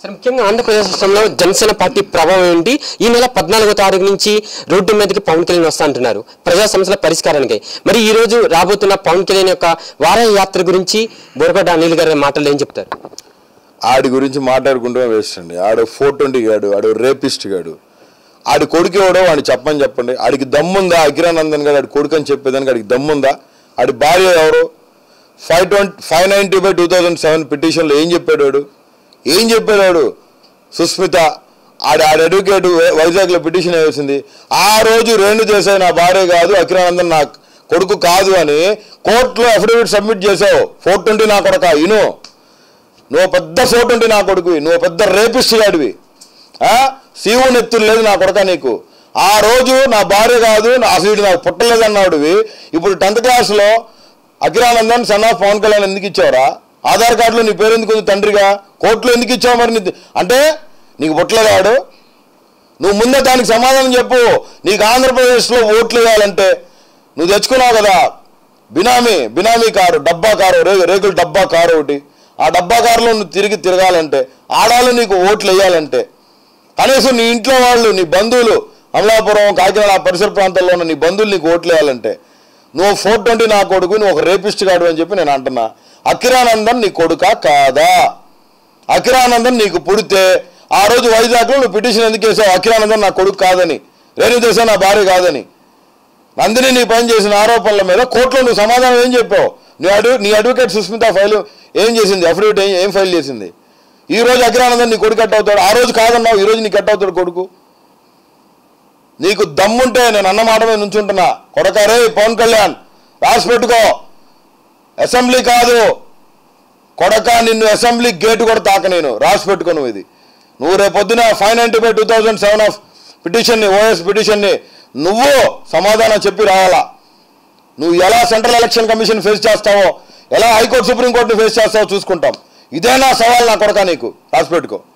సరే ముఖ్యంగా ఆంధ్రప్రదేశ్ రాష్ట్రంలో జనసేన పార్టీ ప్రభావం ఏంటి ఈ నెల పద్నాలుగో తారీఖు నుంచి రోడ్డు మీదకి పవన్ కళ్యాణ్ వస్తా అంటున్నారు ప్రజా సమస్యల పరిష్కారానికి మరి ఈ రోజు రాబోతున్న పవన్ కళ్యాణ్ యొక్క వారాహి యాత్ర గురించి బోరగడ్డ అనిల్ గారి మాటలు ఏం చెప్తారు ఆడి గురించి మాట్లాడుకుంటూ వేస్ట్ అండి ఆడు ఫోర్ ట్వంటీ గాడు ఆడు రేపిస్ట్ గాడు ఆడి కొడుకు ఎవడో వాడిని చెప్పని చెప్పండి ఆడికి దమ్ముందా అఖిరానందన్ గారు ఆడి కొడుకు అని చెప్పేదానికి ఆడికి దమ్ముందా ఆడి భార్య ఎవరు five twenty five ninety by two thousand seven పిటిషన్లో ఏం చెప్పాడు వాడు ఏం చెప్పాడు వాడు సుస్మిత ఆడి ఆడి అడ్వకేట్ వైజాగ్లో పిటిషన్ వేసింది ఆ రోజు రేణు దేశాయి నా భార్య కాదు అఖిరానందన్ నా కొడుకు కాదు అని కోర్టులో అఫిడవిట్ సబ్మిట్ చేసావు ఫోర్ ట్వంటీ నా కొడక ఇను నువ్వు పెద్ద ఫోటో ఉంటే నా కొడుకువి నువ్వు పెద్ద రేపిస్ట్ గాడివి శివు నెత్తులు లేదు నా కొడక నీకు ఆ రోజు నా భార్య కాదు నా అసలు వీడు నాకు పుట్టలేదు అన్నాడువి ఇప్పుడు టెన్త్ క్లాస్లో అఖిరానందన్ సన్ ఆఫ్ పవన్ కళ్యాణ్ ఎందుకు ఇచ్చావురా ఆధార్ కార్డులో నీ పేరు ఎందుకు ఉంది తండ్రిగా కోర్టులో ఎందుకు ఇచ్చావు మరి నీ- అంటే నీకు పుట్టలేదాడు నువ్వు ముందే దానికి సమాధానం చెప్పు నీకు ఆంధ్రప్రదేశ్లో ఓట్లు వేయాలంటే నువ్వు తెచ్చుకున్నావు కదా బినామీ బినామీ కారు డబ్బా కారు రే రేకుల డబ్బా కారు ఒకటి ఆ డబ్బా కారులో నువ్వు తిరిగి తిరగాలంటే ఆడాలు నీకు ఓట్లు వేయాలంటే కనీసం నీ ఇంట్లో వాళ్ళు నీ బంధువులు అమలాపురం కాకినాడ ఆ పరిసర ప్రాంతాల్లో ఉన్న నీ బంధువులు నీకు ఓట్లు వేయాలంటే నువ్వు ఫోర్ ట్వంటీ నా కొడుకు నువ్వు ఒక రేపిస్ట్ కాడు అని చెప్పి నేను అంటున్నా అఖిరానందన్ నీ కొడుకా కాదా అఖిరానందన్ నీకు పుడితే ఆ రోజు వైజాగ్లో నువ్వు పిటిషన్ ఎందుకు వేసావు అఖిరానందన్ నా కొడుకు కాదని రేణు దేశం నా భార్య కాదని నందిని నీ పని చేసిన ఆరోపణల మీద కోర్టులో నువ్వు సమాధానం ఏం చెప్పావు నీ అడ్వ నీ అడ్వకేట్ సుస్మిత ఫైల్ ఏం చేసింది అఫిడవిట్ ఏం ఏం ఫైల్ చేసింది ఈ రోజు అఖిరానందన్ నీ కొడుకు కట్ అవుతాడు ఆ రోజు కాదన్నావు ఈ రోజు నీ కట్ అవుతాడు కొడుకు నీకు దమ్ముంటే నేను అన్న మాట మీద నుంచుంటున్నా కొడకారే పవన్ కళ్యాణ్ రాసి పెట్టుకో అసెంబ్లీ కాదు కొడక నిన్ను అసెంబ్లీ గేటు కూడా తాక నేను రాసి పెట్టుకో నువ్వు ఇది నువ్వు రేపు పొద్దున five ninety five two thousand seven of పిటిషన్ని ఓఎస్ పిటిషన్ని నువ్వు సమాధానం చెప్పి రావాలా నువ్వు ఎలా సెంట్రల్ ఎలక్షన్ కమిషన్ ఫేస్ చేస్తావో ఎలా హైకోర్టు సుప్రీంకోర్టుని ఫేస్ చేస్తావో చూసుకుంటాం ఇదే నా సవాల్ నా కొడక నీకు రాసి పెట్టుకో